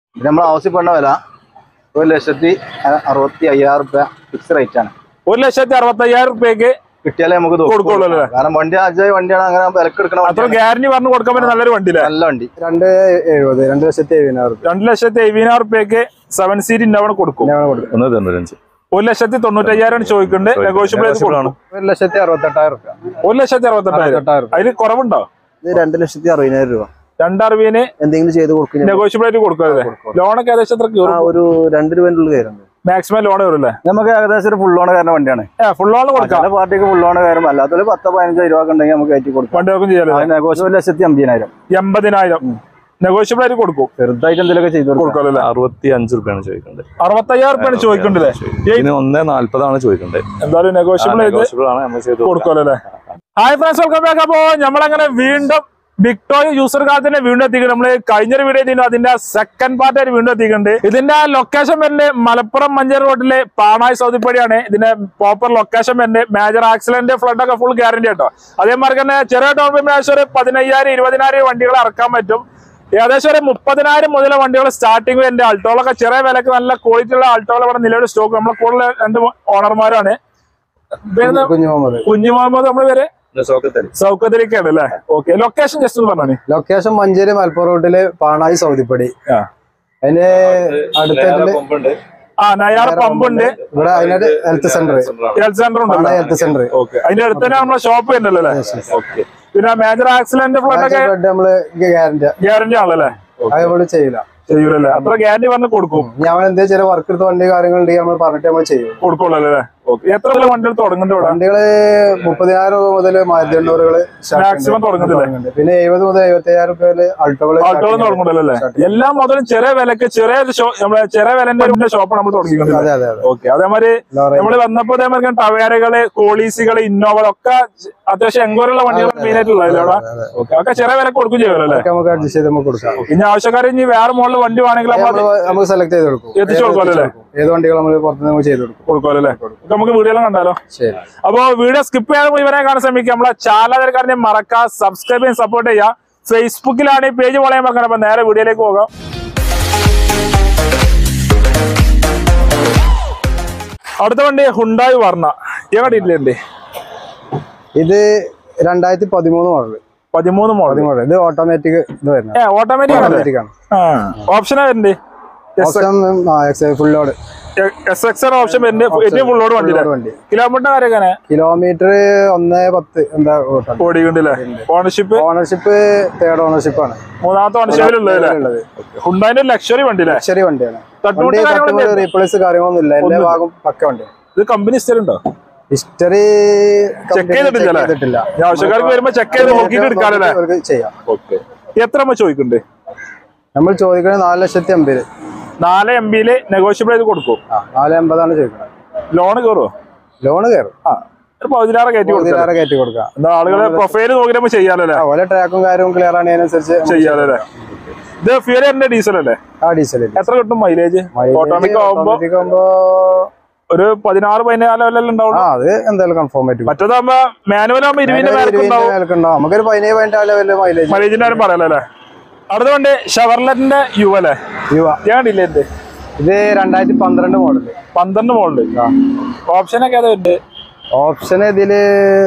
ഇത് നമ്മൾ ആവശ്യപ്പെടുന്ന വില ഒരു ലക്ഷത്തി അ- അറുപത്തി അയ്യായിരം റുപ്യ ഫിക്സ് റേറ്റ് ആണ് ഒരു ലക്ഷത്തി അറുപത്തി അയ്യായിരം റുപ്യക്ക് കിട്ടിയാലേ നമുക്ക് ഇത് കൊടുക്കുള്ളൂ അല്ലേ? കാരണം വണ്ടി അജയ് വണ്ടിയാണ് അങ്ങനെ വിലക്ക് എടുക്കണ അത്ര വണ്ടിയാണ്. ഗ്യാരണ്ടി പറഞ്ഞു കൊടുക്കാൻ പറ്റുന്ന നല്ലൊരു വണ്ടിയില്ലേ നല്ല വണ്ടി രണ്ട് എഴുപത് രണ്ട് ലക്ഷത്തി എഴുപതിനായിരം റുപ്യ രണ്ട് ലക്ഷത്തി എഴുപതിനായിരം റുപ്യക്ക് സെവൻ സീറ്റ് ഇന്നോവ കൊടുക്കും ഞാൻ കൊടുക്കും ഒന്ന് തൊണ്ണൂറ്റഞ്ച് ഒരു ലക്ഷത്തി തൊണ്ണൂറ്റി അയ്യായിരം ചോദിക്കുന്നുണ്ട് നെഗോഷ്യബിൾ ചെയ്ത് കൊടുക്കും ഒരു ലക്ഷത്തി അറുപത്തെട്ടായിരം റുപ്യ ഒരു ലക്ഷത്തി അറുപത്തെട്ടായിരം അറുപത്തെട്ടായിരം റുപ്യ അതിൽ കുറവുണ്ടോ ഇത് രണ്ട് ലക്ഷത്തി അറുപതിനായിരം രൂപ രണ്ടറുപതിന് എന്തെങ്കിലും ചെയ്ത് കൊടുക്കും നെഗോഷ്യബിൾ ആയിട്ട് കൊടുക്കാതെ ലോണൊക്കെ ഏകദേശം എത്ര ആ, ഒരു രണ്ട് രൂപേൻ്റെ ഉള്ളിൽ കയറുന്നത് മാക്സിമം ലോൺ വരില്ലേ നമുക്ക് ഏകദേശം ഒരു ഫുൾ ഓൺ കയറുന്ന വണ്ടിയാണ് ഏ ഫുൾ ലോൺ കൊടുക്കാം ചില പാർട്ടിക്ക് ഫുൾ ഓൺ കയറും അല്ലാത്തൊരു പത്തോ പതിനഞ്ചോ രൂപ ഉണ്ടെങ്കിൽ നമുക്ക് കയറ്റി കൊടുക്കാം വണ്ടികൾക്കും ചെയ്യാലോ നെഗോഷ്യം ഒരു ലക്ഷത്തി അമ്പതിനായിരം എൺപതിനായിരം നെഗോഷ്യബിൾ ആയിട്ട് കൊടുക്കും ചെറുതായിട്ട് എന്തെങ്കിലുമൊക്കെ ചെയ്ത് കൊടുക്കാം കൊടുക്കാമല്ലോ അല്ലേ അറുപത്തി അഞ്ച് റുപ്യാണ് ചോദിക്കേണ്ടത് അറുപത്തയ്യായിരം റുപ്യാണ് ചോദിക്കണ്ടല്ലേ ഇതിന് ഒന്നേ നാല്പതാണ് ചോദിക്കേണ്ടത് എന്തായാലും നെഗോഷ്യബിൾ ചെയ്ത് നെഗോഷ്യബിൾ ആണ് നമ്മൾ ചെയ്ത് കൊടുക്കാം. കൊടുക്കുമല്ലോ അല്ലേ ഹായ് ഫ്രണ്ട്സ് വെൽക്കം ബാക്ക് അപ്പോ നമ്മളങ്ങനെ വീണ്ടും വിക്ടോറി യൂസർ കാർഡിനെ വീണ്ടും എത്തിക്കുന്നുണ്ട് നമ്മള് കഴിഞ്ഞൊരു വീഡിയോ ചെയ്യുന്നു അതിന്റെ സെക്കൻഡ് പാർട്ട് ആയിട്ട് വീണ്ടും എത്തിക്കുന്നുണ്ട് ഇതിന്റെ ലൊക്കേഷൻ വരുന്നത് മലപ്പുറം മഞ്ചേരി റോഡിലെ പാണായി സൗദിപ്പടിയാണ് ഇതിന്റെ പ്രോപ്പർ ലൊക്കേഷൻ വരുന്നത് മേജർ ആക്സിഡന്റ് ഫ്ലഡ് ഒക്കെ ഫുൾ ഗ്യാരണ്ടി കേട്ടോ അതേമാതിരി തന്നെ ചെറിയ ഡൗൺ പേയ്മെന്റ് ആവശ്യം ഒരു പതിനയ്യായിരം ഇരുപതിനായിരം വണ്ടികൾ ഇറക്കാൻ പറ്റും ഏകദേശം ഒരു മുപ്പതിനായിരം മുതൽ വണ്ടികൾ സ്റ്റാർട്ടിങ് വരുന്നുണ്ട് ആൾട്ടോളൊക്കെ ചെറിയ വിലക്ക് നല്ല ക്വാളിറ്റി ഉള്ള ആൾട്ടോകൾ ഇവിടെ നിലവിൽ സ്റ്റോക്ക് നമ്മളെ കൂടുതൽ രണ്ട് ഓണർമാരാണ് പിന്നെ കുഞ്ഞു മുഹമ്മദ് കുഞ്ഞു മുഹമ്മദ് നമ്മള് പേര് പിന്നെ സോക്കത്തരി. സൗകര്യക്കാണ് അല്ലേ ഓക്കെ ലൊക്കേഷൻ ജസ്റ്റ് ഒന്ന് പറഞ്ഞേ ലൊക്കേഷൻ മഞ്ചേരി മലപ്പുറം റോഡില് പാണായി സൗദിപ്പടി ആ. അതിന് നേരെ അടുത്തായിട്ട് കൊമ്പുണ്ട്. ആ നയാർ പമ്പ് ഉണ്ട് ഇവിടെ അതിനൊരു ഹെൽത്ത് സെന്റർ ഹെൽത്ത് സെന്റർ ഉണ്ട് പാണായി ഹെൽത്ത് സെന്റർ ഓക്കെ അതിന്റെ അടുത്ത് തന്നെ നമ്മളെ ഷോപ്പ് ഉണ്ടല്ലോ അല്ലേ ഓക്കെ പിന്നെ മേജർ ആക്സിഡന്റ് ഫ്ലഡ് ഒക്കെ നമ്മള് ഗ്യാരണ്ടി ഗ്യാരണ്ടി ആണല്ലേ അത് നമ്മള് ചെയ്യില്ല ചെയ്യൂലല്ലേ അത്ര ഗ്യാരണ്ടി പറഞ്ഞ് കൊടുക്കും ഞാൻ എന്താ ചില വർക്ക് എടുത്ത വണ്ടി കാര്യങ്ങളുണ്ടെങ്കിൽ നമ്മൾ പറഞ്ഞിട്ട് നമ്മൾ ചെയ്യും കൊടുക്കുള്ളൂ അല്ലേ ഓക്കെ എത്ര മുതൽ വണ്ടികൾ തുടങ്ങുന്നുണ്ട് ഇവിടെ വണ്ടികള് മുപ്പതിനായിരം രൂപ മുതൽ മാരുതി എണ്ണൂറുകള് മാക്സിമം തുടങ്ങുന്നില്ലേ പിന്നെ എഴുപത് മുതൽ എഴുപത്തി അയ്യായിരം രൂപ ആൾട്ടോകള് ആൾട്ടോളം തുടങ്ങുന്നുണ്ടല്ലോ അല്ലേ എല്ലാ മുതലും ചെറിയ വിലക്ക് ചെറിയ ഒരു ഷോ നമ്മളെ ചെറിയ വിലന്റെ ഷോപ്പ് നമ്മൾ തുടങ്ങിയിട്ടുണ്ട് അതെ അതെ അതെ ഓക്കെ അതേമാതിരി ലോറി നമ്മൾ വന്നപ്പോ അതേമാതിരി ടവേരകള് കോളീസുകള് ഇന്നോവകളൊക്കെ അത്യാവശ്യം എങ്കോറുള്ള വണ്ടികൾ മെയിൻ ആയിട്ടുള്ളതല്ലേ അവിടെ ഓക്കെ ഒക്കെ ചെറിയ വില കൊടുക്കും ചെയ്യുമല്ലോ അല്ലേ അതൊക്കെ നമുക്ക് അഡ്ജസ്റ്റ് ചെയ്ത് നമുക്ക് കൊടുക്കാം ഇനി ആവശ്യക്കാർ ഇനി വേറെ മോഡൽ വണ്ടി വേണമെങ്കിൽ നമ്മൾ നമ്മള് നമുക്ക് സെലക്ട് ചെയ്ത് കൊടുക്കും എത്തിച്ചു കൊടുക്കുമല്ലോ അല്ലേ ഏത് വണ്ടികൾ നമ്മൾ പുറത്തുനിന്ന് നമുക്ക് ചെയ്ത് കൊടുക്കും കൊടുക്കുമല്ലോ അല്ലേ ഒക്കെ നമുക്ക് വീഡിയോയിലും കണ്ടാലോ ശരി അപ്പോ വീഡിയോ സ്കിപ്പ് ചെയ്യാതെ മുഴുവനെ കാണാൻ ശ്രമിക്കുക നമ്മളെ ചാനൽ മറക്കുക സബ്സ്ക്രൈബ് ചെയ്യാൻ സപ്പോർട്ട് ചെയ്യുക ഫേസ്ബുക്കിലാണ് ഈ പേജ് വളയാൻ മറക്കണം അപ്പൊ നേരെ വീഡിയോയിലേക്ക് പോകാം അടുത്ത വണ്ടി ഹുണ്ടായി വർണ്ണ എവിടെ ഇല്ലേ ഇത് രണ്ടായിരത്തി പതിമൂന്ന് മോഡൽ പതിമൂന്ന് മോഡൽ പതിമൂന്ന് ഇത് ഓട്ടോമാറ്റിക് ഇത് വരുന്നത് ഏ ഓട്ടോമാറ്റിക് ആണല്ലേ ഓട്ടോമാറ്റിക് ആണ് ഓപ്ഷനാ വരുന്നുണ്ട് option full load S X ആണ് ഓപ്ഷൻ വരുന്നുണ്ട് ഏറ്റവും ഫുൾ ലോഡ് വണ്ടി വണ്ടി കിലോമീറ്റർ കാര്യങ്ങനെ കിലോമീറ്റർ ഒന്നേ പത്ത് എന്താ ഓട്ടം ഓടിക്കണ്ടല്ലേ ഓണർഷിപ്പ് ഓണർഷിപ്പ് തേർഡ് ഓണർഷിപ്പ് ആണ് മൂന്നാമത്തെ ഓണർഷിപ്പിലുള്ളത് ഉള്ളത് ഹുണ്ടായിന്റെ ലക്ഷറി വണ്ടി അല്ലേ ലക്ഷറി വണ്ടിയാണ് തട്ടുമുട്ട് വണ്ടി കാര്യങ്ങളൊന്നും തട്ടുമ്പോൾ റീപ്ലേസ് കാര്യങ്ങളൊന്നും ഇല്ല എല്ലാ ഭാഗം പക്ക വണ്ടി ഇത് കമ്പനി ഹിസ്റ്ററി ഉണ്ടോ ഹിസ്റ്ററി ചെക്ക് ചെയ്തിട്ടില്ല ചെയ്തിട്ടില്ല ഈ ആവശ്യക്കാർക്ക് വരുമ്പോ ചെക്ക് ചെയ്ത് നോക്കിയിട്ട് എടുക്കാനല്ലേ അവർക്ക് ചെയ്യാം ഓക്കെ എത്ര നമ്മൾ ചോദിക്കുന്നുണ്ട് നമ്മൾ ചോദിക്കുന്നത് നാല് ലക്ഷത്തി അമ്പത് നാല് എം ബിയില് നെഗോഷ്യബിൾ ചെയ്ത് കൊടുക്കും ആ നാല് എൺപതാണ് ചോദിക്കുന്നത് ലോൺ കയറുമോ ലോണ് കയറും ആ ഒരു പതിനാറ് കയറ്റി കൊടുക്കാം പതിനാറ് കയറ്റി കൊടുക്കാം എന്താ ആളുകളെ പ്രൊഫൈല് നോക്കി നമ്മൾ ചെയ്യാലോ അല്ലേ അതുപോലെ ട്രാക്കും കാര്യവും ക്ലിയർ ആണ് അതിനനുസരിച്ച് നമുക്ക് ചെയ്യാലോ അല്ലേ ഇത് ഫ്യൂരിന്റെ ഡീസൽ അല്ലേ ആ ഡീസൽ എത്ര കിട്ടും മൈലേജ് ഓട്ടോമിക് ആവുമ്പോ ഓട്ടോമാറ്റിക് ആകുമ്പോ ഒരു പതിനാറ് പതിനാല് ലെവലെല്ലാം ഉണ്ടാവും ആ അത് എന്തായാലും കൺഫേം ആയിട്ട് കിട്ടും. മറ്റേതാകുമ്പോ മാനുവൽ ആകുമ്പോ ഇരുപതിന്റെ മേലക്ക് ഇരുപതിന്റെ ഉണ്ടാവും മേലക്കുണ്ടാവും നമുക്കൊരു പതിനേഴ് പതിനെട്ട് ലെവലില് മൈലേജ് മൈലേജിന്റെ കാര്യം പറയാലോ അല്ലേ അടുത്ത വണ്ടി ഷവർലറ്റിന്റെ യു അല്ലേ യുവ ഞാൻ ഡില്ലേ ഉണ്ട് ഇത് രണ്ടായിരത്തി പന്ത്രണ്ട് മോഡല് പന്ത്രണ്ട് മോളില് ഓപ്ഷനൊക്കെ അത് ഉണ്ട് ഓപ്ഷൻ ഇതില്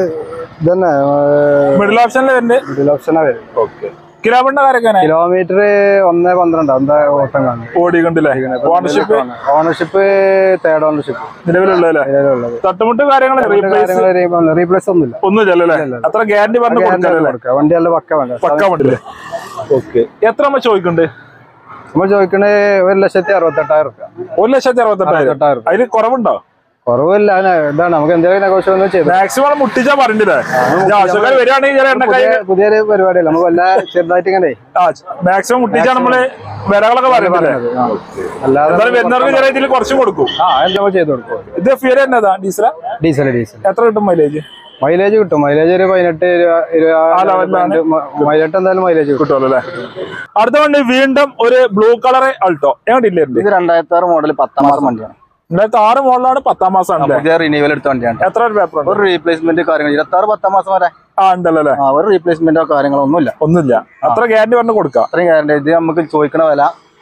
ഇതന്നെ മിഡിൽ ഓപ്ഷനിൽ ഉണ്ട് മിഡിൽ ഓപ്ഷനാ വരും ഓക്കെ കിലോമീറ്ററിന്റെ കാര്യമൊക്കെ കിലോമീറ്റർ ഒന്ന് പന്ത്രണ്ട് എന്താ ഓട്ടം കാണുന്നത് ഓടിക്കണ്ടില്ലേ ഓണർഷിപ്പ് ഓണർഷിപ്പ് തേർഡ് ഓണർഷിപ്പ് നിലവിലുള്ളതല്ലേ നിലവിലുള്ളത് തട്ടുമുട്ട് കാര്യങ്ങൾ റീപ്ലേസ് റീപ്ലേസ് ഒന്നുമില്ല ഒന്നും ചെല്ലല്ലേ അത്ര ഗ്യാരണ്ടി പറഞ്ഞ് കൊടുക്കാനല്ലേ കൊടുക്കുക വണ്ടി നല്ല പക്ക വേണ്ട പക്ക വണ്ടില്ലേ ഓക്കെ എത്ര നമ്മൾ ചോദിക്കുന്നുണ്ട് നമ്മൾ ചോദിക്കണേ ഒരു ലക്ഷത്തി അറുപത്തെട്ടായിരം റുപ്യ ഒരു ലക്ഷത്തി അറുപത്തെട്ടായിരം അറുപത്തെട്ടായിരം റുപ്യ അതിൽ കുറവുണ്ടോ കുറവില്ല അതിന് ഇതാണ് നമുക്ക് എന്തെങ്കിലും നെഗോഷ്യം ഒന്നും ചെയ്തു മാക്സിമം മുട്ടിച്ചാ പറഞ്ഞില്ലേ ആവശ്യക്കാർ വരികയാണെങ്കിൽ ചില എണ്ണക്കായി പുതിയ പുതിയൊരു പരിപാടിയല്ല നമുക്ക് വല്ല ചെറുതായിട്ട് ഇങ്ങനെ ആ മാക്സിമം മുട്ടിച്ചാ നമ്മള് വിലകളൊക്കെ പറയുന്നില്ലേ അല്ലാതെ എന്തായാലും വരുന്നവർക്ക് ചില ഇതിൽ കുറച്ചും കൊടുക്കും ആ അത് നമ്മൾ ചെയ്ത് കൊടുക്കും ഇത് ഫിയർ എന്നതാ ഡീസല ഡീസൽ ഡീസൽ എത്ര കിട്ടും മൈലേജ് മൈലേജ് കിട്ടും മൈലേജ് ഒരു പതിനെട്ട് ലെവലിലാണ്. മൈലെട്ട് എന്തായാലും മൈലേജ് കിട്ടും കിട്ടുമല്ലോ അല്ലേ അടുത്ത വണ്ടി വീണ്ടും ഒരു ബ്ലൂ കളർ അൾട്ടോ എങ്ങനെ ഇല്ലേ ഇത് രണ്ടായിരത്തി ആറ് മോഡൽ പത്താം മാസം വണ്ടിയാണ് രണ്ടായിരത്തി ആറ് മോഡലാണ് പത്താം മാസം ആണല്ലേ പുതിയ റിന്യൂവൽ എടുത്ത വണ്ടിയാണ് എത്ര ഒരു പേപ്പർ ഉണ്ട് ഒരു റീപ്ലേസ്മെന്റ് കാര്യങ്ങൾ ഇരുപത്തി ആറ് പത്താം മാസം വരെ ആ ഉണ്ടല്ലോ അല്ലേ ആ ഒരു റീപ്ലേസ്മെന്റോ കാര്യങ്ങളോ ഒന്നുമില്ല ഒന്നുമില്ല അത്ര ഗ്യാരണ്ടി പറഞ്ഞ് കൊടുക്കാം അത്രയും കാര്യമുണ്ട് ഇത് നമുക്ക് ചോദിക്കണ വില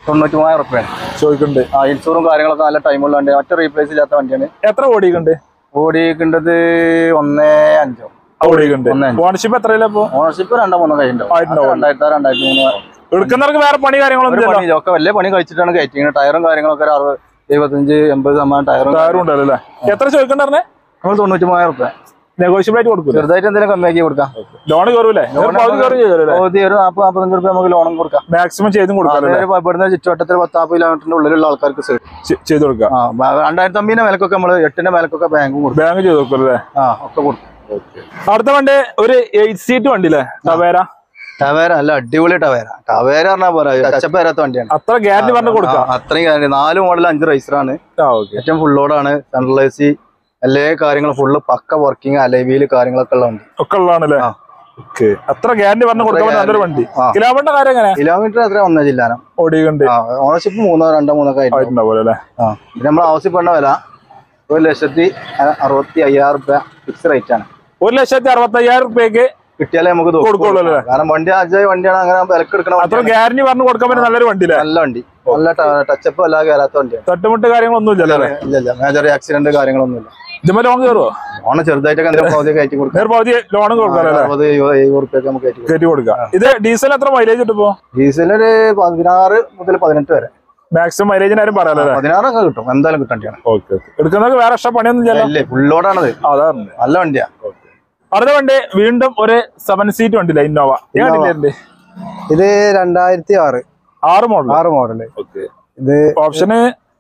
തൊണ്ണൂറ്റി മൂവായിരം റുപ്യാണ് ചോദിക്കുന്നുണ്ട് ആ ഇൻഷൂറും കാര്യങ്ങളൊക്കെ നല്ല ടൈമുള്ള വണ്ടി ഒറ്റ റീപ്ലേസ് ഇല്ലാത്ത വണ്ടിയാണ് എത്ര ഓടിക്കുന്നുണ്ട് ഓടിക്കേണ്ടത് ഒന്നേ അഞ്ചോ ഓടിക്കുന്നുണ്ട് ഒന്നേ അഞ്ച്. ഓണർഷിപ്പ് എത്രയില്ല ഇപ്പൊ ഓണർഷിപ്പ് രണ്ടോ മൂന്നോ കഴിഞ്ഞിട്ടുണ്ടാവും ആയിട്ടുണ്ടാവും. രണ്ടായിരത്തി ആറ് രണ്ടായിരത്തി മൂന്ന് എടുക്കുന്നവർക്ക് വേറെ പണി കാര്യങ്ങളൊന്നും ഒരു ഇല്ലല്ലോ പണി ഒക്കെ വലിയ പണി കഴിച്ചിട്ടാണ് കയറ്റിങ്ങനെ ടയറും കാര്യങ്ങളൊക്കെ ഒരു അറുപത് എഴുപത്തഞ്ച് എൺപത് ശതമാനം ടയറും ടയറും ഉണ്ടല്ലോ അല്ലേ എത്ര ചോദിക്കണ്ടേ നമ്മൾ തൊണ്ണൂറ്റി മൂവായിരം റുപ്യ നെഗോഷ്യബിൾ ആയിട്ട് കൊടുക്കൂല ചെറുതായിട്ട് എന്തെങ്കിലും കമ്മിയാക്കി കൊടുക്കാം ലോൺ കയറൂലേ Loan പകുതി കയറും ചെയ്തല്ലേ പകുതി ഒരു നാൽപ്പത് നാൽപ്പത്തഞ്ച് റുപ്യ നമുക്ക് ലോണും കൊടുക്കാം മാക്സിമം ചെയ്തും അത് കൊടുക്കാല്ലേ ഒരു ഇവിടുന്ന് ചുറ്റുവട്ടത്തിൽ പത്ത് നാൽപ്പത് കിലോമീറ്ററിന്റെ ഉള്ളിലുള്ള ആൾക്കാർക്ക് സൈഡ് ചെയ്ത് കൊടുക്കാം ആ ബ- രണ്ടായിരത്തി അമ്പതിന്റെ വിലക്കൊക്കെ നമ്മള് എട്ടിന്റെ വിലക്കൊക്കെ ബാങ്കും കൊടുക്കും ബാങ്ക് ചെയ്ത് കൊടുക്കല്ലേ ആ ഒക്കെ കൊടുക്കും അടുത്ത വണ്ടി ഒരു എയ്റ്റ് സീറ്റ് വണ്ടി അല്ലേ ടവേര ടവേര നല്ല അടിപൊളി ടവേര ടവേര പറഞ്ഞാൽ പോലെ ടച്ചപ്പ് വരാത്ത വണ്ടിയാണ് അത്ര ഗ്യാരണ്ടി പറഞ്ഞ് കൊടുക്കാം ആ, അത്രയും കാര്യം നാല് മോഡൽ അഞ്ച് റൈസറാണ് ആ ഓക്കെ ഏറ്റവും ഫുൾ ലോഡാണ് സെൻട്രൽ എ സി എല്ലാ കാര്യങ്ങളും ഫുള്ള് പക്ക വർക്കിംഗ് അലവിയിൽ കാര്യങ്ങളൊക്കെ ഉള്ള വണ്ടി ഒക്കെ ഉള്ളതാണല്ലേ ആ. ഓക്കെ അത്ര ഗ്യാരണ്ടി പറഞ്ഞ് കൊടുക്കാൻ പറ്റുന്ന നല്ലൊരു വണ്ടി ആ. കിലോമീറ്റർ കാര്യം എങ്ങനെ കിലോമീറ്റർ എത്ര ഒന്നേ ജില്ലാനം ഓടിയുണ്ട് ആ ഓണർഷിപ്പ് മൂന്നോ രണ്ടോ മൂന്നൊക്കെ ആയിട്ട് ആയിട്ടുണ്ടാവും അല്ലേ ആ പിന്നെ നമ്മൾ ആവശ്യപ്പെടുന്ന വില ഒരു ലക്ഷത്തി അ- അറുപത്തി അയ്യായിരം റുപ്യ ഫിക്സ് റേറ്റ് ആണ് ഒരു ലക്ഷത്തി അറുപത്തി അയ്യായിരം റുപ്യക്ക് കിട്ടിയാലേ നമുക്ക് ഇത് കൊടുക്കുള്ളൂ അല്ലേ? കാരണം വണ്ടി അജയ് വണ്ടിയാണ് അങ്ങനെ വിലക്ക് എടുക്കണ അത്ര വണ്ടിയാണ്. ഗ്യാരണ്ടി പറഞ്ഞ് കൊടുക്കാൻ പറ്റുന്ന നല്ലൊരു വണ്ടി അല്ലേ നല്ല വണ്ടി നല്ല ടച്ചപ്പ് അല്ലാതെ കയറാത്ത വണ്ടിയാണ് തട്ടുമുട്ട് കാര്യങ്ങളൊന്നും ഇല്ലല്ലോ അല്ലേ ഇല്ല ഇല്ല മേജർ ആക്സിഡന്റ് കാര്യങ്ങളൊന്നുമില്ല ഇതുമ്മ ലോൺ കയറുമോ ഓണം ചെറുതായിട്ടൊക്കെ എന്തെങ്കിലും പകുതി കയറ്റി കൊടുക്കാം നേർ പകുതി ലോണും കൊടുക്കാം അല്ലേ അറുപത് എഴുപത് എഴുപത് റുപ്യൊക്കെ നമുക്ക് കയറ്റി കൊടുക്കാം കയറ്റി കൊടുക്കാം ഇത് ഡീസൽ എത്ര മൈലേജ് കിട്ടുമ്പോ ഡീസലൊരു പതിനാറ് മുതൽ പതിനെട്ട് വരെ മാക്സിമം മൈലേജിന് ആരും പറയാലോ അല്ലേ പതിനാറൊക്കെ കിട്ടും എന്തായാലും കിട്ടേണ്ടിയാണ് ഓക്കെ എടുക്കുന്നവർക്ക് വേറെ എക്സ്ട്രാ പണിയൊന്നും ചെയ്യല്ലോ അല്ലേ ഫുള്ളോടാണത് അതാണ് നല്ല വണ്ടിയാ അടുത്ത വണ്ടി വീണ്ടും ഒരു സെവൻ സീറ്റ് വണ്ടിയില്ല ഇന്നോവ Innova. ഇത് രണ്ടായിരത്തി ആറ് ആറ് മോഡൽ ആറ് മോഡല് ഓക്കെ ഇത് ഓപ്ഷന്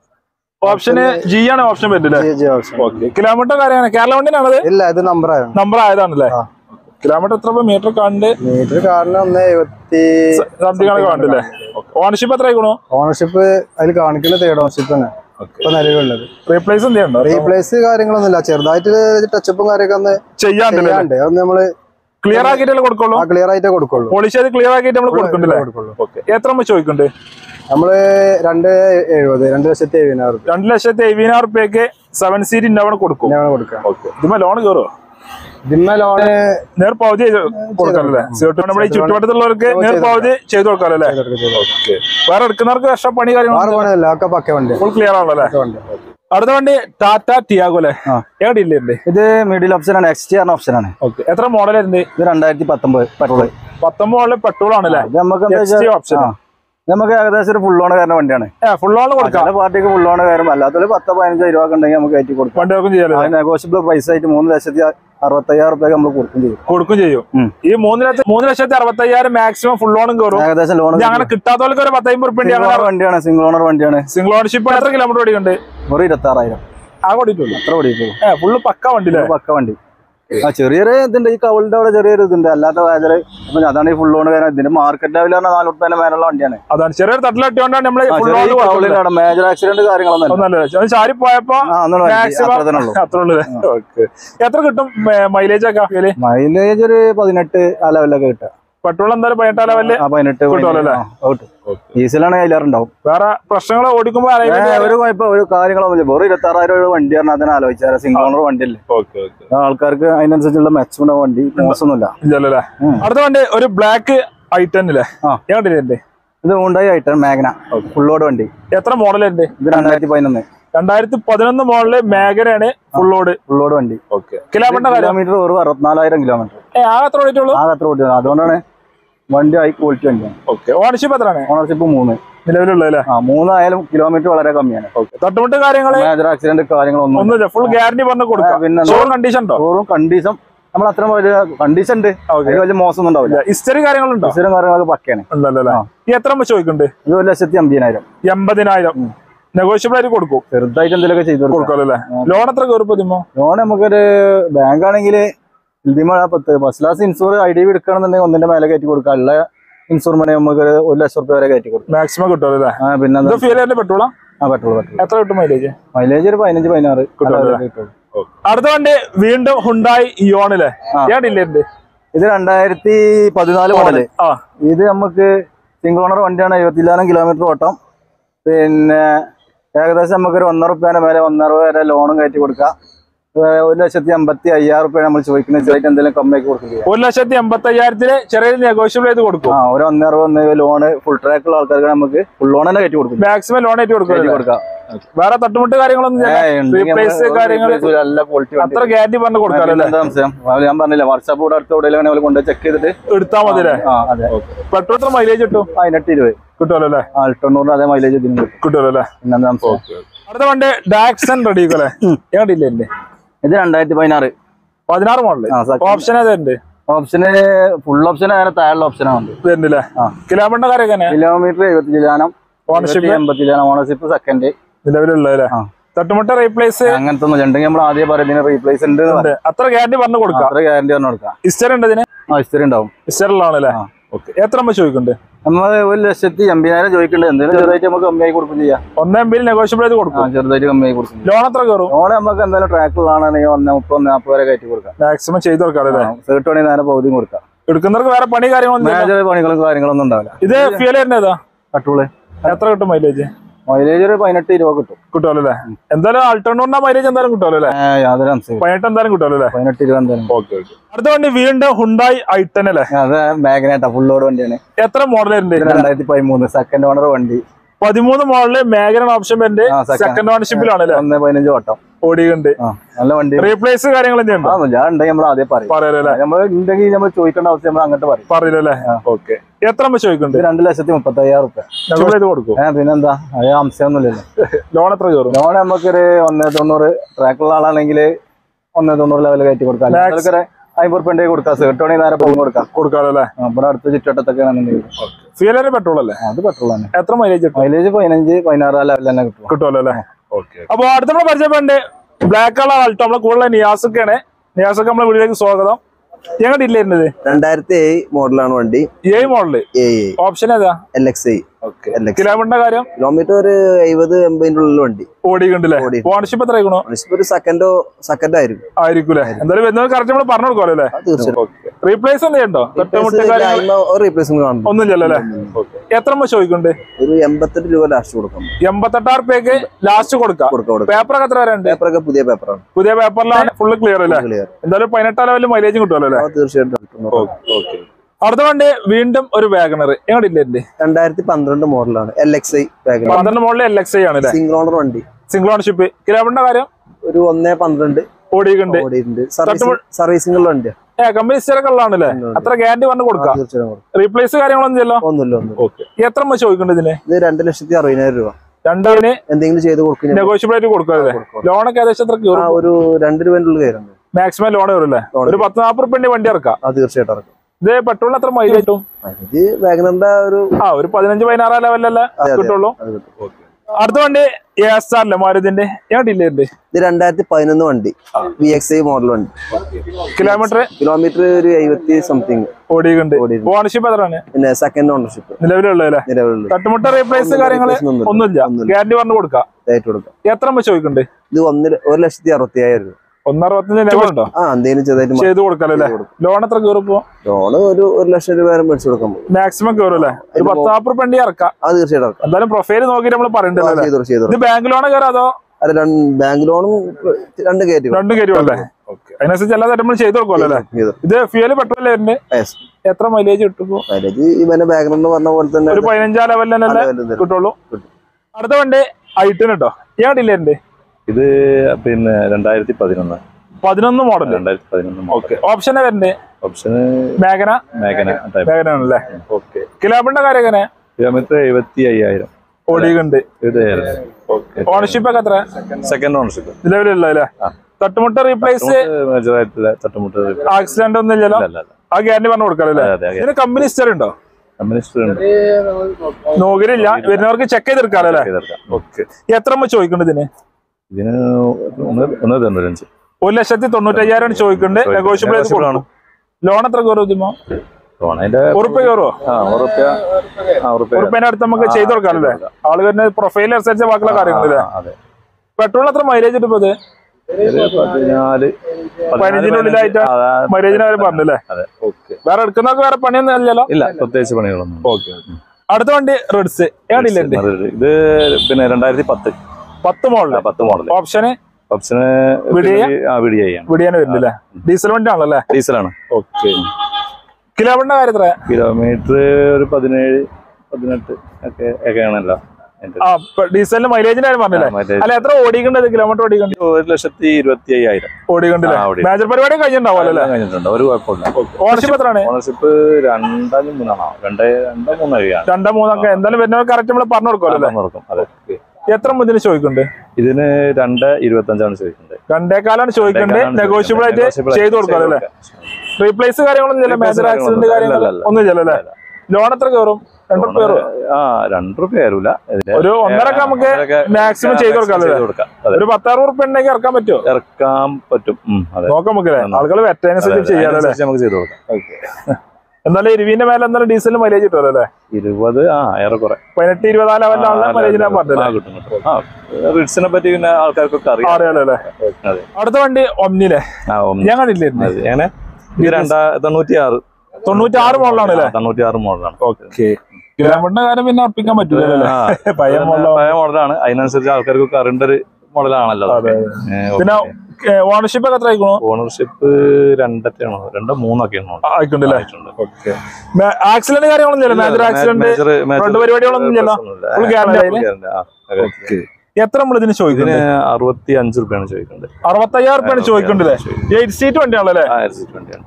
ഓപ്ഷന് ജി ആണ് ഓപ്ഷൻ പറ്റില്ലേ G- G option. Okay kilometre കാര്യമാണ് കേരള വണ്ടിയാണത് ഇല്ല ഇത് നമ്പറാണ് നമ്പർ ആയതാണല്ലേ കിലോമീറ്റർ എത്ര മീറ്റർ കണ്ട് മീറ്റർ കാറിന് ഒന്ന് എഴുപത്തി സംതിങ് ആണ് കണ്ടില്ലേ ഓണർഷിപ്പ് എത്ര ആയിക്കണു ഓണർഷിപ്പ് അതിൽ കാണിക്കുന്ന തേർഡ് ഓണർഷിപ്പ് തന്നെ ഇപ്പൊ നിലവിലുള്ളത് റീപ്ലേസ് എന്ത് ചെയ്യണ്ടോ റീപ്ലേസ് കാര്യങ്ങളൊന്നും ഇല്ല ചെറുതായിട്ട് ടച്ചപ്പും കാര്യമൊക്കെ ഒന്ന് ചെയ്യാണ്ടല്ലേ ചെയ്യാണ്ട് അത് നമ്മള് ക്ലിയർ ആക്കിയിട്ടല്ലേ കൊടുക്കുള്ളൂ ആ ക്ലിയർ ആയിട്ടേ കൊടുക്കുള്ളൂ പോളിഷ് ചെയ്ത് ക്ലിയർ ആക്കിയിട്ട് നമ്മൾ കൊടുക്കണ്ടല്ലേ കൊടുക്കുള്ളൂ ഓക്കെ എത്ര നമ്മൾ ചോദിക്കുന്നുണ്ട് നമ്മള് രണ്ട് എഴുപത് രണ്ട് ലക്ഷത്തി എഴുപതിനായിരം റുപ്യ രണ്ട് ലക്ഷത്തി എഴുപതിനായിരം റുപ്യക്ക് സെവൻ സീറ്റ് ഇന്നവണ് കൊടുക്കും ഞങ്ങൾ കൊടുക്കാം ഓക്കെ ഇതുമ്മ ലോൺ കയറുമോ ഇതിന്മേ ലോണ് നേർ പകുതി ചെയ്ത് കൊടുക്കാനല്ലേ സീട്ട് നമ്മുടെ ഈ ചുറ്റുവട്ടത്തുള്ളവർക്ക് നേർ പകുതി ചെയ്ത് കൊടുക്കാനല്ലേ ഓക്കെ വേറെ എടുക്കുന്നവർക്ക് എക്സ്ട്രാ പണി ആറ് കാര്യങ്ങൾ പണിയല്ല ഒക്കെ പക്ക വണ്ടി ഫുൾ ക്ലിയർ ആണല്ലേ വണ്ടി അടുത്ത വണ്ടി ടാറ്റ ടിയാഗോ അല്ലേ ആ. എവിടെ ഇല്ലേ ഇത് മിഡിൽ ഓപ്ഷൻ ആണ് എക്സ് ടി ആറിന് ഓപ്ഷൻ ആണ് ഓക്കെ എത്ര മോഡൽ ഉണ്ട് ഇത് രണ്ടായിരത്തി പത്തൊമ്പത് പെട്രോൾ പത്തൊമ്പത് മോഡൽ പെട്രോൾ ആണല്ലേ ഇത് നമുക്ക് എന്താ എക്സ് ടി വെച്ചാൽ ഓപ്ഷൻ ആ. ഇത് നമുക്ക് ഏകദേശം ഒരു ഫുൾ ഓൺ കയറുന്ന വണ്ടിയാണ് ഫുൾ ഓൺ കൊടുക്കാം ചില പാർട്ടിക്ക് ഫുൾ ഓൺ കയറും അല്ലാത്തൊരു പത്തോ പതിനഞ്ചോ ഇരുപതൊക്കെ ഉണ്ടെങ്കിൽ നമുക്ക് കയറ്റി കൊടുക്കാം വണ്ടികൾക്കും ചെയ്യാലോ അത് നെഗോഷ്യബിൾ പ്രൈസ് ആയിട്ട് മൂന്ന് ലക്ഷത്തി അറുപത്തയ്യായിരം റുപ്യ നമ്മൾ കൊടുക്കും ചെയ്യും കൊടുക്കും ചെയ്യും ഉം. ഈ മൂന്ന് ലക്ഷത്തി മൂന്ന് ലക്ഷത്തി അറുപത്തി അയ്യായിരം മാക്സിമം ഫുൾ ഓണും കയറും ഏകദേശം ലോൺ ഇനി അങ്ങനെ കിട്ടാത്തവർക്ക് ഒരു പത്തമ്പത് റുപ്യ സിംഗിൾ ഓണർ വണ്ടിയാണ് സിംഗിൾ ഓണർ വണ്ടിയാണ് സിംഗിൾ ഓണർഷിപ്പ് എത്ര കിലോമീറ്റർ ഓടിക്കുന്നുണ്ട് വെറും ഇരുപത്തി ആറായിരം ആ ഓടിയിട്ടുള്ളൂ അത്ര ഓടിയിട്ടുള്ളൂ ഏ ഫുള്ള് പക്ക വണ്ടിയില്ലേ പക്ക വണ്ടി ആ ചെറിയൊരു ഇതുണ്ട് ഈ കവളിന്റെ അവിടെ ചെറിയൊരു ഇതുണ്ട് അല്ലാത്ത വേദന അപ്പൊ അതാണ് ഈ ഫുൾ ഓൺ കാരണം ഇതിന്റെ മാർക്കറ്റ് ലെവൽ പറഞ്ഞാൽ നാല് റുപ്യേന്റെ മേലുള്ള വണ്ടിയാണ് അതാണ് ചെറിയൊരു തട്ടിലട്ടിയോണ്ടാണ് നമ്മള് ആ, ഫുൾ ചെറിയ ഓൺ കവളിലാണ് മേജർ ആക്സിഡന്റ് കാര്യങ്ങളൊന്നും അല്ല. ഒന്നല്ലേ അത് ചാരി പോയപ്പോ ആ ഒന്നും മാക്സിമം അത്ര തന്നെ ഉള്ളൂ അത്ര ഉള്ളൂ ഓക്കെ എത്ര കിട്ടും മൈലേജ് ഒക്കെ ഇതില് മൈലേജ് ഒരു പതിനെട്ട് ആ ലെവലൊക്കെ കിട്ടുക പെട്രോൾ എന്തായാലും പതിനെട്ടാം ലെവലില് ആ പതിനെട്ട് കിട്ടുമല്ലോ അല്ലേ? ഡീസലാണ് അതിലേറുണ്ടാവും വേറെ പ്രശ്നങ്ങൾ ഓടിക്കുമ്പോ ഏ, അറിയാൻ ഒരു കുഴപ്പം ഒരു കാര്യങ്ങളൊന്നും വെറും ഇരുപത്തി ആറായിരം രൂപ വണ്ടി പറഞ്ഞാൽ അതിനെ ആലോചിച്ചാൽ സിംഗിൾ ഓണർ വണ്ടിയല്ലേ ആൾക്കാർക്ക് അതിനനുസരിച്ചുള്ള മെച്ചമുള്ള വണ്ടി മോശമൊന്നുമില്ല ഇല്ലല്ലേ ഉം. അടുത്ത വണ്ടി ഒരു ബ്ലാക്ക് ഐ ടെൻ അല്ലേ ആ. എങ്ങോട്ടില്ലേ ഇത് ഉണ്ടായി ആയിട്ടാണ് മേഘന ഫുള്ളോട് വണ്ടി എത്ര മോഡലുണ്ട് ഇത് രണ്ടായിരത്തി പതിനൊന്ന് രണ്ടായിരത്തി പതിനൊന്ന് മോഡല് മേഖലയാണ് ഫുള്ളോട് ഫുള്ളോട് വണ്ടി ഓക്കെ കിലോമീറ്റർ കാര്യം കിലോമീറ്റർ വെറും അറുപത്തിനാലായിരം കിലോമീറ്റർ ഏ ആകെ എത്ര ഓടിയിട്ടുള്ളൂ ആ അത്ര ഓടിയത് അതുകൊണ്ടാണ് വണ്ടി ഹൈ ക്വാളിറ്റി വണ്ടിയാണ് ഓക്കെ ഓണർഷിപ്പ് എത്രയാണ് ഓണർഷിപ്പ് മൂന്ന് നിലവിലുള്ളതല്ലേ ആ മൂന്നായാലും കിലോമീറ്റർ വളരെ കമ്മിയാണ് തട്ടുമുട്ട് കാര്യങ്ങള് മേജർ ആക്സിഡന്റ് കാര്യങ്ങളൊന്നും ഒന്നുമില്ല ഫുൾ ഗ്യാരണ്ടി പറഞ്ഞ് കൊടുക്കാം ആ, പിന്നെ ഷോർ കണ്ടീഷൻ ഉണ്ടോ ഓറും കണ്ടീഷൻ നമ്മൾ അത്ര വലിയ കണ്ടീഷൻ ഉണ്ട് ഓക്കെ അതിൽ വലിയ മോശം ഒന്നും ഉണ്ടാവില്ല ഹിസ്റ്ററി കാര്യങ്ങളുണ്ടോ ഇത്തരം കാര്യങ്ങളൊക്കെ പക്കയാണ് ഉണ്ടല്ലോ ആ. ഈ എത്ര നമ്മൾ ചോദിക്കുന്നുണ്ട് ഇത് ഒരു ലക്ഷത്തി അമ്പതിനായിരം എൺപതിനായിരം നെഗോഷ്യബിൾ ആയിട്ട് കൊടുക്കും ചെറുതായിട്ട് എന്തെങ്കിലുമൊക്കെ ചെയ്തു കൊടുക്കാം കൊടുക്കാമല്ലോ അല്ലേ ലോൺ എത്ര കയറും ഇതിമോ ലോൺ നമുക്കൊരു ബാങ്ക് ആണെങ്കിൽ ഇതിമ പത്ത് bus class insure I D എടുക്കണമെന്നുണ്ടെങ്കിൽ ഒന്നിന്റെ മേലെ കയറ്റി കൊടുക്കാം ഉള്ള ഇൻഷൂർ മണി നമുക്ക് ഒരു ഒരു ലക്ഷം റുപ്യ വരെ കയറ്റി കൊടുക്കാം മാക്സിമം കിട്ടുമല്ലോ അല്ലേ ആ പിന്നെ ഇത് ഫീൽ ചെയ്യേണ്ട പെട്രോളാ ആ പെട്രോൾ പെട്രോൾ എത്ര കിട്ടും മൈലേജ് മൈലേജ് ഒരു പതിനഞ്ച് പതിനാറ് കിട്ടും അല്ല, അല്ലേ? കിട്ടും. അടുത്ത വണ്ടി വീണ്ടും ഹുണ്ടായി ഇയോണില്ലേ ആ. ഞാൻ ഡില്ലുണ്ട് ഇത് രണ്ടായിരത്തി പതിനാല് മോഡല് ആ ഇത് നമുക്ക് സിംഗിൾ ഓണർ വണ്ടിയാണ് എഴുപത്തില്ലായിരം കിലോമീറ്റർ ഓട്ടം പിന്നെ ഏകദേശം നമുക്കൊരു ഒന്നര റുപ്യേന്റെ മേലെ ഒന്നര വരെ ലോണും കയറ്റി കൊടുക്കാം ഏഹ് ഒരു ലക്ഷത്തി അമ്പത്തി അയ്യായിരം റുപ്യ നമ്മൾ ചോദിക്കുന്ന ചെറുതായിട്ട് എന്തെങ്കിലും കമ്മിയാക്കി കൊടുക്കില്ല ഒരു ലക്ഷത്തി എൺപത്തി അയ്യായിരത്തിന് ചെറിയ നെഗോഷ്യബിൾ ചെയ്ത് കൊടുക്കും ആ ഒരു ഒന്നര ഒന്ന് ലോണ് ഫുൾ ട്രാക്കുള്ള ആൾക്കാർക്ക് നമുക്ക് ഫുൾ ലോൺ തന്നെ കയറ്റി കൊടുക്കും മാക്സിമം ലോൺ ആയിട്ട് കൊടുക്കും കയറ്റി അല്ലേ? കൊടുക്കാം വേറെ തട്ടുമുട്ട് കാര്യങ്ങളൊന്നും ഇല്ല. ഏഹ് ഉണ്ടെങ്കിൽ Replace നമ്മള് കാര്യങ്ങള് replace നല്ല ക്വാളിറ്റി അത്ര ഗ്യാരണ്ടി പറഞ്ഞ് കൊടുക്കാറല്ലേ എന്താ സംശയം അത് ഞാൻ പറഞ്ഞില്ല വർക്ക്ഷോപ്പ് ഇവിടെ അടുത്ത എവിടെയെങ്കിലും നമ്മൾ കൊണ്ട് ചെക്ക് ചെയ്തിട്ട് എടുത്താൽ മതി അല്ലേ ആ അതെ പെട്രോൾ എത്ര മൈലേജ് കിട്ടും പതിനെട്ട് ഇരുപത് കിട്ടുമല്ലോ അല്ലേ ആൾട്ടണ്ണൂറിന് അതേ മൈലേജ് ഇതിന് കിട്ടും കിട്ടുമല്ലോ അല്ലേ പിന്നെന്താ സംശയം അടുത്ത വണ്ടി ഡാക്സൺ റെഡി അല്ലേ എങ്ങോട്ടില്ലേ എന്റെ ഇത് രണ്ടായിരത്തി പതിനാറ് പതിനാറ് മോഡല് ആ, second. ഓപ്ഷൻ ഏതുണ്ട് ഓപ്ഷന് ഫുൾ ഓപ്ഷൻ അങ്ങനെ താഴെയുള്ള ഓപ്ഷനാണ് വരുന്നില്ലേ ആ. കിലോമീറ്റർ കാര്യമൊക്കെ എങ്ങനെ കിലോമീറ്റർ എഴുപത്തി ശതമാനം Ownership? എൺപത്തി ശതമാനം ഓണർഷിപ്പ് സെക്കൻഡ് നിലവിലുള്ളതല്ലേ ആ. തട്ടുമുട്ട റീപ്ലേസ് അങ്ങനത്തെ ഒന്നും ഉണ്ടെങ്കിൽ നമ്മൾ ആദ്യം പറയുന്നതിന് റീപ്ലേസ് ഉണ്ട് എന്ന് പറയും. അത്ര ഗ്യാരണ്ടി പറഞ്ഞു കൊടുക്കാം അത്ര ഗ്യാരണ്ടി പറഞ്ഞു കൊടുക്കാം ഇസ്റ്റർ ഉണ്ട് ഇതിന് ആ ഇസ്തിരി ഉണ്ടാവും ഇസ്റ്ററിലാണല്ലേ ആ. ഓക്കെ എത്ര നമ്മൾ ചോദിക്കുന്നുണ്ട് നമ്മൾ ഒരു ലക്ഷത്തി എൺപതിനായിരം ചോദിക്കേണ്ടത് എന്തെങ്കിലും ചെറുതായിട്ട് നമുക്ക് കമ്മിയായി കൊടുക്കും ചെയ്യാം ഒന്നേ എമ്പിൽ നെഗോഷ്യബിൾ ചെയ്ത് ആ കൊടുക്കും ചെറുതായിട്ട് കമ്മിയായി കൊടുക്കും ചെയ്യാം ലോൺ എത്ര കയറും ഓളെ നമുക്ക് എന്തായാലും ട്രാക്കിലാണെങ്കിൽ ഒന്ന് മുപ്പത് നാൽപ്പത് വരെ കയറ്റി കൊടുക്കാം മാക്സിമം ചെയ്ത് കൊടുക്കാം അല്ലേ സേർട്ട് വേണമെങ്കിൽ നേരെ പകുതിയും കൊടുക്കാം എടുക്കുന്നവർക്ക് വേറെ പണി കാര്യങ്ങളൊന്നും ഇല്ല. മേജർ പണികളും കാര്യങ്ങളൊന്നും ഉണ്ടാവില്ല ഇത് ഫ്യൂൽ വരുന്നതാ കട്ടൂള് എത്ര കിട്ടും മൈലേജ് മൈലേജ് ഒരു പതിനെട്ട് ഇരുപത് കിട്ടും കിട്ടുമല്ലോ അല്ലേ എന്തായാലും ആൾട്ടോണിന്റെ മൈലേജ് എന്തായാലും കിട്ടുമല്ലോ അല്ലേ ഏ, യാതൊരു അംശം പതിനെട്ട് എന്തായാലും കിട്ടുമല്ലോ അല്ലേ പതിനെട്ട് ഇരുപത് എന്തായാലും ഓക്കെ ഓക്കെ അടുത്ത വണ്ടി വീണ്ടും ഹുണ്ടായി ഐട്ടൻ അല്ലേ അത് മാഗ്നേറ്റാ ഫുൾ ലോഡ് വണ്ടിയാണ് എത്ര മോഡൽ ഉണ്ട് ഇത് രണ്ടായിരത്തി പതിമൂന്ന് സെക്കൻഡ് ഓണർ വണ്ടി പതിമൂന്ന് മോഡല് മേഖല ഓപ്ഷൻ വരുന്നുണ്ട് ആ, second. സെക്കൻഡ് ഓണർഷിപ്പിലാണ് അല്ലേ ഒന്ന് പതിനഞ്ച് വട്ടം ഓടിയുണ്ട് ആ നല്ല വണ്ടി റീപ്ലേസ് കാര്യങ്ങൾ എന്തെയുണ്ട് ആ ഞാൻ ഉണ്ടെങ്കിൽ നമ്മൾ ആദ്യം പറയും പറയാലല്ലേ നമ്മൾ ഉണ്ടെങ്കിൽ നമ്മൾ ചോദിക്കേണ്ട ആവശ്യം നമ്മൾ അങ്ങോട്ട് പറയും പറയില്ലല്ലേ ഓക്കെ എത്ര നമ്മൾ ഇത് ചോദിക്കുന്നുണ്ട് രണ്ട് ലക്ഷത്തി മുപ്പത്തി അയ്യായിരം റുപ്യ ഞങ്ങൾ ഇത് കൊടുക്കും ഏഹ് പിന്നെന്താ അത് അംശമൊന്നുമില്ലല്ലോ ലോൺ എത്ര കയറും ലോൺ നമുക്കൊരു ഒന്നേ തൊണ്ണൂറ് ട്രാക്കുള്ള ആളാണെങ്കിൽ ഒന്നേ തൊണ്ണൂറ് ലെവൽ കയറ്റി കൊടുക്കാം Max. അല്ലെങ്കിൽ അമ്പത് റുപ്യ കൊടുക്കാം സേർട്ടോണി നേരെ പോകും കൊടുക്കാം കൊടുക്കാലോ അല്ലേ ആ, ഇവിടെ അടുത്ത ചുറ്റുവട്ടത്തൊക്കെ ആണെന്നുണ്ടെങ്കിൽ ഫ്യൂലർ പെട്രോൾ അല്ലേ അത് പെട്രോൾ തന്നെ എത്ര മൈലേജ് കിട്ടും മൈലേജ് പതിനഞ്ച് പതിനാറ് ആ ലെവൽ തന്നെ കിട്ടും കിട്ടുമല്ലോ അല്ലേ അപ്പൊ അടുത്ത നമ്മൾ പരിചയപ്പെടേണ്ട ബ്ലാക്ക് കളർ ആൾട്ടോ നമ്മളെ കൂടുതൽ നിയാസൊക്കെയാണ് നിയാസൊക്കെ നമ്മളെ വീട്ടിലേക്ക് സ്വാഗതം ഞങ്ങളുടെ ഇല്ലായിരുന്നത് രണ്ടായിരത്തി ഏഴ് മോഡലാണ് വണ്ടി ഏഴ് മോഡല് എ ഓപ്ഷൻ ഏതാ L X I L X കിലോമീറ്ററിന്റെ കാര്യം കിലോമീറ്റർ ഒരു എഴുപത് എൺപതിന്റെ ഉള്ളിൽ വണ്ടി ഓടിക്കണ്ടല്ലേ ഓടി. ഓണർഷിപ്പ് എത്ര ആയിക്കണോ ഇപ്പൊ ഒരു സെക്കൻഡോ സെക്കൻഡ് ആയിരിക്കും ആയിരിക്കൂലേ എന്തായാലും വരുന്നവർ കറക്റ്റ് നമ്മൾ പറഞ്ഞു കൊടുക്കുമല്ലോ അല്ലേ അത് തീർച്ചയായിട്ടും റീപ്ലേസ് എന്ത് ചെയ്യണ്ടോ തൊട്ടുമുട്ട കാര്യങ്ങൾ റീപ്ലേസ്മെന്റ് കാണുന്നു ഒന്നും ചെല്ലല്ലേ എത്ര നമ്മൾ ചോദിക്കുന്നുണ്ട് ഒരു എൺപത്തെട്ട് രൂപ ലാസ്റ്റ് കൊടുക്കാം എൺപത്തെട്ടായിരം റുപ്യക്ക് ലാസ്റ്റ് കൊടുക്കാം കൊടുക്കാം കൊടുക്കാം പേപ്പറൊക്കെ എത്ര വരണ്ട് പേപ്പറൊക്കെ പുതിയ പേപ്പറാണ് പുതിയ പേപ്പറിലാണ് ഫുള്ള് ക്ലിയർ അല്ലേ ക്ലിയർ എന്തായാലും പതിനെട്ടാം ലെവലിൽ മൈലേജും കിട്ടുമല്ലോ അല്ലേ തീർച്ചയായിട്ടും കിട്ടുന്നു. അടുത്ത വണ്ടി വീണ്ടും ഒരു വാഗണർ എങ്ങോട്ട് ഇല്ലേ രണ്ടായിരത്തി പന്ത്രണ്ട് മോഡലാണ് എൽ എക്സ് ഐ വാഗൺ പന്ത്രണ്ട് മോളിൽ എൽ എക്സ് ഐ ആണ് അല്ലേ സിംഗിൾ ഓണർ വണ്ടി സിംഗിൾ ഓണർഷിപ്പ് കിലോമീറ്ററിന്റെ കാര്യം ഒരു ഒന്നേ പന്ത്രണ്ട് ഓടിയിട്ടുണ്ട് ഓടിയിട്ടുണ്ട് സർവീസിംഗ് സർവീസിംഗുള്ള വണ്ടിയാണ് ഏ കമ്പനി സ്ഥിരൊക്കെ ഉള്ളതാണല്ലേ അത്ര ഗ്യാരണ്ടി പറഞ്ഞു കൊടുക്കാം തീർച്ചയായിട്ടും കൊടുക്കാം. റീപ്ലേസ് കാര്യങ്ങളൊന്നും ചെല്ലോ ഒന്നുമില്ല ഒന്നുമില്ല എത്ര നമ്മൾ ചോദിക്കുന്നുണ്ട് ഇതിന് ഇത് രണ്ട് ലക്ഷത്തി അറുപതിനായിരം രൂപ രണ്ടിന് എന്തെങ്കിലും ചെയ്ത് കൊടുക്കും നെഗോഷ്യബിൾ ആയിട്ട് കൊടുക്കാതെ ലോണൊക്കെ ഏകദേശം എത്ര ആ ഒരു രണ്ട് രൂപേന്റെ ഉള്ളിൽ കയറുന്നത് മാക്സിമം ലോൺ വരും Loan ഒരു പത്ത് നാൽപ്പത് റുപ്യന്റെ വണ്ടി ഇറക്കാം അത് തീർച്ചയായിട്ടും ഇറക്കും ഇത് പെട്രോളിന് എത്ര മൈലേജ് കിട്ടും മൈലേജ് വാഗനറിന്റെ ഒരു ആ ഒരു പതിനഞ്ച് പതിനാറ് ലെവലല്ലേ അതെ, അതെ. കിട്ടുള്ളൂ അത് കിട്ടും അടുത്ത വണ്ടി എസ് ആർ അല്ലേ മാരുതിന്റെ ഞാൻ ഡില്ലേ ഇത് രണ്ടായിരത്തി പതിനൊന്ന് വണ്ടി വി എക്സ് ഐ മോഡൽ വണ്ടി കിലോമീറ്റർ കിലോമീറ്റർ ഒരു എഴുപത്തി സംതിങ് ഓടിയിട്ടുണ്ട് ഓടിയിട്ടുണ്ട്. ഓണർഷിപ്പ് എത്രയാണ് പിന്നെ സെക്കൻഡ് ഓണർഷിപ്പ് നിലവിലുള്ളതല്ലേ നിലവിലുള്ള തട്ടുമുട്ട റീപ്ലേസ് ഒന്നും കാര്യങ്ങള് replacement ഒന്നുമില്ല. ഒന്നുമില്ല ഒന്നുമില്ല. ഗ്യാരണ്ടി പറഞ്ഞു കൊടുക്കാം ഡയറ്റ് കൊടുക്കാം എത്ര നമ്മൾ ചോദിക്കുന്നുണ്ട് ഇത് ഒന്നര ഒരു ലക്ഷത്തി അറുപത്തി അയ്യായിരം രൂപ ഒന്നറുപത്തഞ്ച് ലെവൽ ഉണ്ടോ ആ എന്തെങ്കിലും ചെറുതായിട്ട് ചെയ്ത് കൊടുക്കാല്ലേ ലോൺ എത്ര കയറിപ്പോ ലോണ് ഒരു ഒരു ലക്ഷം രൂപ വരെ മേടിച്ചു കൊടുക്കാൻ പോകും മാക്സിമം കയറും അല്ലേ ഒരു പത്ത് നാൽപ്പത് വണ്ടി ഇറക്കാം അത് തീർച്ചയായിട്ടും ഇറക്കാം എന്തായാലും പ്രൊഫൈൽ നോക്കിയിട്ട് നമ്മൾ ആ, പറയണ്ടല്ലേ ചെയ്തോളൂ ചെയ്തോളൂ ഇത് ബാങ്ക് ലോൺ കയറാം അതോ അത് രണ്ട് ബാങ്ക് ലോണും രണ്ട് കയറ്റി രണ്ടും കയറുമല്ലേ അതിനനുസരിച്ച് എല്ലാ തരം നമ്മൾ ചെയ്ത് കൊടുക്കുമല്ലോ അല്ലേ ഇത് ഫ്യൂല് പെട്രോൾ വരുന്നുണ്ട് എത്ര മൈലേജ് കിട്ടുമ്പോ മൈലേജ് ഇവന്റെ ബാക്ക്ഗ്രൗണ്ട് പറഞ്ഞ പോലെ തന്നെ ഒരു പതിനഞ്ചാം ലെവലിൽ തന്നെ ആ level ൽ തരും. കിട്ടുള്ളൂ കിട്ടും. അടുത്ത വണ്ടി ഐട്ടൻ കേട്ടോ ഞാൻ ഡില്ലേ ഇത് പിന്നെ രണ്ടായിരത്തി പതിനൊന്ന് പതിനൊന്ന് മോഡൽ രണ്ടായിരത്തി പതിനൊന്ന് ഓക്കെ ഓപ്ഷൻ വരുന്നുണ്ട് ഓപ്ഷന് മേഘന മേഘന ടൈപ്പ് മേഘന ആണല്ലേ ഓക്കെ കിലോമീറ്ററിന്റെ കാര്യം എങ്ങനെ കിലോമീറ്റർ എഴുപത്തി അയ്യായിരം ഓടിയുണ്ട് ഓക്കെ ഓണർഷിപ്പ് ഒക്കെ എത്ര സെക്കൻഡ് ഓണർഷിപ്പ് നിലവിലുള്ള അല്ലേ തട്ടുമുട്ട റീപ്ലേസ് മേജറായിട്ടുള്ള തട്ടുമുട്ട് ആക്സിഡന്റ് ഒന്നും ഇല്ലല്ലോ അല്ല അല്ല ആ ഗ്യാരണ്ടി പറഞ്ഞു കൊടുക്കാല്ലേ അതെ, അതെ. ഇതിന് കമ്പനി ഹിസ്റ്ററി ഉണ്ടോ കമ്മ്യൂണിസ്റ്റ് ഉണ്ട് നോക്കിയില്ല വരുന്നവർക്ക് ചെക്ക് ചെയ്തെടുക്കാം അല്ലേ ചെയ്തെടുക്കാം. ഓക്കെ എത്ര നമ്മൾ ചോദിക്കുന്നത് ഇതിന് ഇതിന് ഒന്ന് ഒന്ന് തൊണ്ണൂറ്റഞ്ച് ഒരു ലക്ഷത്തി തൊണ്ണൂറ്റയ്യായിരം ചോദിക്കുന്നുണ്ട് നെഗോഷ്യബിൾ ചെയ്ത് Negotiable ആണ്. കൊടുക്കും ലോൺ എത്ര കയറും ഇതിമോ അതിന്റെ ഉറുപ്പ് കയറുമോ ആ ഉറുപ്പ്യ ആ ഉറുപ്പ്യ ഉറുപ്പിന്റെ അടുത്ത് നമുക്ക് ചെയ്ത് കൊടുക്കാം അല്ലേ ആളുകളുടെ പ്രൊഫൈൽ അനുസരിച്ച് ബാക്കിയുള്ള കാര്യങ്ങളല്ലേ ആ, അതെ പെട്രോൾ എത്ര മൈലേജ് കിട്ടും ഇത് ഇത് പതിനാല് പതിനഞ്ചിനുള്ളിലായിട്ട് അതാ- മൈലേജിന് കാര്യം പറഞ്ഞല്ലേ അതെ ഓക്കെ വേറെ എടുക്കുന്നവർക്ക് വേറെ പണിയൊന്നും ഇല്ലല്ലോ ഇല്ല പ്രത്യേകിച്ച് പണികളൊന്നും ഓക്കെ അടുത്ത വണ്ടി റെഡ്സ് ഏടില്ലേ ഇത് പിന്നെ രണ്ടായിരത്തി പത്ത് പത്ത് മോഡല് പത്ത് മോഡൽ ഓപ്ഷന് പപ്സിന് വിടിയ? ആ വിടിയ ചെയ്യണം വിടിയാൻ വരുന്നില്ലേ ഡീസൽ വണ്ടി ആണല്ലോ അല്ലേ ഡീസലാണ് ഓക്കെ കിലോമീറ്ററിന്റെ കാര്യം എത്ര കിലോമീറ്റർ ഒരു പതിനേഴ് പതിനെട്ട് ഒക്കെ ഒക്കെയാണല്ലോ അതിന്റെ ആ ഇപ്പൊ ഡീസലിന് മൈലേജിന്റെ കാര്യം പറഞ്ഞില്ലേ ആ, മറ്റേ അല്ല എത്ര ഓടിക്കണ്ടത് കിലോമീറ്റർ ഓടിക്കണ്ട് ഒരു ലക്ഷത്തി ഇരുപത്തി അയ്യായിരം ഓടിക്കണ്ടില്ലേ ആ, ഓടി. മേജർ പരിപാടി കഴിഞ്ഞിട്ടുണ്ടാവല്ലോ അല്ലേ എല്ലാം കഴിഞ്ഞിട്ടുണ്ട് ഒരു കുഴപ്പമില്ല ഓണർഷിപ്പ് എത്രയാണ് ഓണർഷിപ്പ് രണ്ടാം മൂന്നാണോ രണ്ടേ രണ്ടോ മൂന്നോ കഴിയാണ് രണ്ടോ മൂന്നൊക്കെ എന്തായാലും വരുന്നവർ കറക്റ്റ് നമ്മൾ പറഞ്ഞു കൊടുക്കുമല്ലോ അല്ലേ നടക്കും അതെ എത്ര മുതൽ ചോദിക്കുന്നുണ്ട് ഇതിന് രണ്ട് ഇരുപത്തഞ്ചാണ് ചോദിക്കുന്നത് രണ്ടേക്കാലാണ് ചോദിക്കുന്നുണ്ട് രണ്ടേക്കാലാണ് നെഗോഷ്യബിൾ ആയിട്ട് Negotiable ചെയ്ത് കൊടുക്കാമല്ലോ അല്ലേ റീപ്ലേസ് കാര്യങ്ങളൊന്നും ഇല്ല Replace മേജർ ആക്സിഡന്റ് കാര്യങ്ങളൊന്നും കാര്യങ്ങൾ ഇല്ല, ഇല്ല, ഇല്ല. ഒന്നും ഇല്ലല്ലോ അല്ലേ ലോൺ എത്ര കയറും രണ്ടു റുപ്യ കയറും ആ രണ്ട് റുപ്യ കയറൂല ഇതിന് ഒരു ഒന്നരക്ക് നമുക്ക് ഒന്നരക്ക് maximum ചെയ്ത് കൊടുക്കാം അല്ലേ? ചെയ്ത് കൊടുക്കാം അതെ ഒരു പത്താറ് റുപ്യ ഉണ്ടെങ്കിൽ ഇറക്കാൻ പറ്റുമോ ഇറക്കാൻ പറ്റും ഉം, അതെ നോക്കാം നമുക്ക് ആ, ആളുകൾ വെറ്റനുസരിച്ച് ചെയ്യാലോ അല്ലേ അതിനനുസരിച്ച് നമുക്ക് ചെയ്ത് കൊടുക്കാം എന്നാലും ഇരുവിന്റെ മേലെ എന്തായാലും ഡീസലിന് മൈലേജ് കിട്ടുമല്ലോ അല്ലേ ഇരുപത് ആ ഏറെക്കുറെ പതിനെട്ട് ഇരുപതാം ലെവലിലാണ് മൈലേജ് ഞാൻ പറഞ്ഞത് ആ, കിട്ടും, കിട്ടും. ആ, റിഡ്സിനെ പറ്റി പിന്നെ ആൾക്കാർക്കൊക്കെ അറിയാം അറിയാലോ അല്ലേ അതെ അടുത്ത വണ്ടി ഒമ്നിലെ ആ ഒന്ന് ഞാൻ കണ്ടില്ലായിരുന്നു അതെ. എങ്ങനെ ഇത് രണ്ടാ തൊണ്ണൂറ്റി ആറ് തൊണ്ണൂറ്റി ആറ് മോഡലാണ് അല്ലേ തൊണ്ണൂറ്റി ആറ് മോഡലാണ് ഓക്കെ കിലോമീറ്ററിന്റെ കാര്യം പിന്നെ ഉറപ്പിക്കാൻ പറ്റൂല ആ, പഴയ അതന്നെ മോഡലാണ് പഴയ മോഡലാണ് അതിനനുസരിച്ച് ആൾക്കാർക്കൊക്കെ അറിയേണ്ട ഒരു മോഡലാണല്ലോ അതെ, പിന്നെ ഓണർഷിപ്പ് ഒക്കെ എത്ര ആയിക്കണോ ഓണർഷിപ്പ് രണ്ടൊക്കെയാണോ രണ്ടോ മൂന്നൊക്കെയാണോ ആയിക്കൊണ്ടല്ലേ ആയിട്ടുണ്ട്. ആക്സിഡന്റ് കാര്യങ്ങളൊന്നും ഇല്ല major accident Major- major front പരിപാടികളൊന്നും ഇല്ലല്ലോ പ്രശ്നമൊന്നുമില്ല. Full guarantee Full ആയില്ലേ? guarantee, ആ, അതെ. എത്ര നമ്മൾ ഇതിന് ഇതിന് ചോദിക്കുന്നത് അറുപത്തി അഞ്ച് റുപ്യാണ് ചോദിക്കുന്നത് അറുപത്തയ്യായിരം റുപ്യാണ് ചോദിക്കണ്ടല്ലേ എയ്റ്റ് സീറ്റ് വണ്ടിയാണല്ലേ ആയിരത്തി സീറ്റ് വണ്ടിയാണ്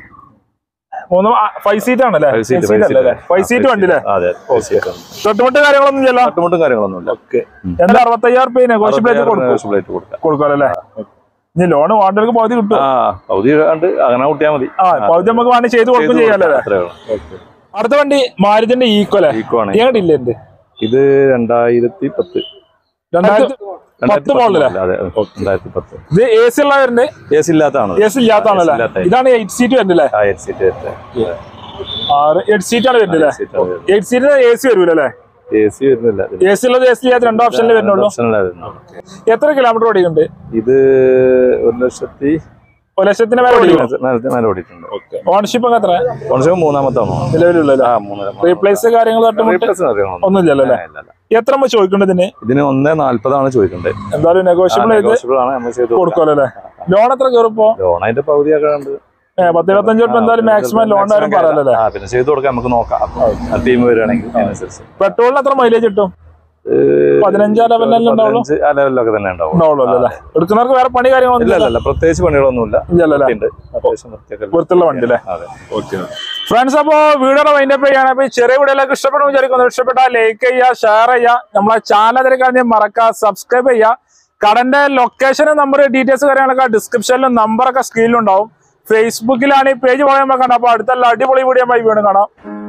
മൂന്ന് ഫൈവ് സീറ്റ് ആണല്ലേ Five seat, Eight five seat seat. അല്ലല്ലേ ഫൈവ് ആ, സീറ്റ് five വണ്ടി അല്ലേ seat. അതെ five seat ആണ്. തൊട്ടുമുട്ട് കാര്യങ്ങളൊന്നും ഇല്ലല്ലോ തട്ടുമുട്ടും കാര്യങ്ങളൊന്നുമില്ല എന്താ അറുപത്തയ്യായിരം റുപ്യ നെഗോഷ്യബിൾ ആയിട്ട് കൊടുക്കും Negotiable ആയിട്ട് കൊടുക്കാം കൊടുക്കാമല്ലേ ഇനി ലോൺ വേണ്ടവർക്ക് പകുതി കിട്ടും ആ പകുതി കണ്ട് അങ്ങനെ കൂട്ടിയാൽ മതി ആ പകുതി നമുക്ക് വേണമെങ്കിൽ ചെയ്ത് കൊടുക്കും ചെയ്യാലോ അല്ലേ അത്രേ ഉള്ളൂ അടുത്ത വണ്ടി മാരുതിന്റെ ഈക്വലെ ഈക്കോ ആണ് ഞങ്ങളില്ല എന്റെ ഇത് രണ്ടായിരത്തി പത്ത് രണ്ടായിരത്തി പത്ത് മോഡലല്ലേ അതെ രണ്ടായിരത്തി പത്ത് ഇത് എ സി ഉള്ളവരുണ്ട് എ സി ഇല്ലാത്തതാണ് എ സി ഇല്ലാത്താണല്ലേ ഇല്ലാത്ത ഇതാണ് എയ്റ്റ് സീറ്റ് വരുന്നില്ലേ ആ എട്ട് സീറ്റ് ആറ് എയ്റ്റ് സീറ്റ് ആണ് വരുന്നില്ലേ എയ്റ്റ് സീറ്റ് എ സി വരൂലല്ലേ എ സി വരുന്നില്ല എ സി ഉള്ളത് എ സി ഇല്ലാത്ത രണ്ട് ഓപ്ഷനിൽ വരുന്നുള്ളൂ ഓപ്ഷനല്ല വരുന്നുള്ളൂ എത്ര കിലോമീറ്റർ ഓടിക്കുന്നുണ്ട് ഇത് ഒരു ലക്ഷത്തി ഒരു ലക്ഷത്തിന് മേലെ ഓടിക്കണം നേരത്തെ മേലെ ഓടിയിട്ടുണ്ട് ഓണർഷിപ്പ് ഒക്കെ എത്ര ഓണർഷിപ്പ് മൂന്നാമത്താണോ നിലവിലുള്ളല്ലേ ആ മൂന്നര റീപ്ലേസ് കാര്യങ്ങൾ തട്ടുമുട്ട് റീപ്ലേസിന് അറിയണം ഒന്നുമില്ലല്ലോ അല്ലേ എത്ര നമ്മൾ ചോദിക്കേണ്ടതിന് ഇതിന് ഒന്നേ നാല്പതാണ് ചോദിക്കേണ്ടത് എന്തായാലും നെഗോഷ്യബിൾ ചെയ്ത് നെഗോഷ്യബിൾ ആണ് നമ്മൾ ചെയ്ത് കൊടുക്കുമല്ലോ അല്ലേ ലോൺ എത്ര കയറിപ്പോ ലോൺ അതിന്റെ പകുതിയൊക്കെ ഉണ്ട് ഏഹ് പത്ത് ഇരുപത്തഞ്ച് റുപ്യ എന്തായാലും മാക്സിമം ലോൺ കാര്യം പറയാലോ അല്ലേ ആ പിന്നെ ചെയ്ത് കൊടുക്കാം നമുക്ക് നോക്കാം ആ ടീം വരികയാണെങ്കിൽ അതിനനുസരിച്ച് പെട്രോളിന് എത്ര മൈലേജ് കിട്ടും പതിനഞ്ചാ ലെവലിലല്ലേ ഉണ്ടാവുള്ളൂ പതിനഞ്ച് ആ ലെവലിലൊക്കെ തന്നെ ഉണ്ടാവും ഉണ്ടാവുള്ളൂ അല്ലേ എടുക്കുന്നവർക്ക് വേറെ പണി കാര്യങ്ങളൊന്നും ഇല്ല ഇല്ല ഇല്ല പ്രത്യേകിച്ച് പണികളൊന്നുമില്ല ഇല്ലല്ലോ അല്ലേ ഉണ്ട് അത്യാവശ്യം വൃത്തിയൊക്കെ ഉള്ള- വൃത്തിയുള്ള വണ്ടി അല്ലേ അതെ ഫ്രണ്ട്സ് അപ്പോ വീഡിയോയുടെ വൈൻഡപ്പ് ചെയ്യാണ് അപ്പൊ ഈ ചെറിയ വീഡിയോയിലേക്ക് ഇഷ്ടപ്പെടും വിചാരിക്കുന്നു ഇഷ്ടപ്പെട്ടാൽ ലൈക്ക് ചെയ്യുക ഷെയർ ചെയ്യുക നമ്മളെ ചാനൽ തിരക്കാൻ മറക്കുക സബ്സ്ക്രൈബ് ചെയ്യുക കടന്റെ ലൊക്കേഷനും നമ്പർ ഡീറ്റെയിൽസ് കാര്യങ്ങളൊക്കെ ഡിസ്ക്രിപ്ഷനിലും നമ്പറൊക്കെ സ്ക്രീനിലുണ്ടാവും ഫേസ്ബുക്കിലാണ് ഈ പേജ് പറയാൻ കണ്ടത് അപ്പൊ അടുത്തുള്ള അടിപൊളി വീഡിയോ വീണ്ടും കാണാം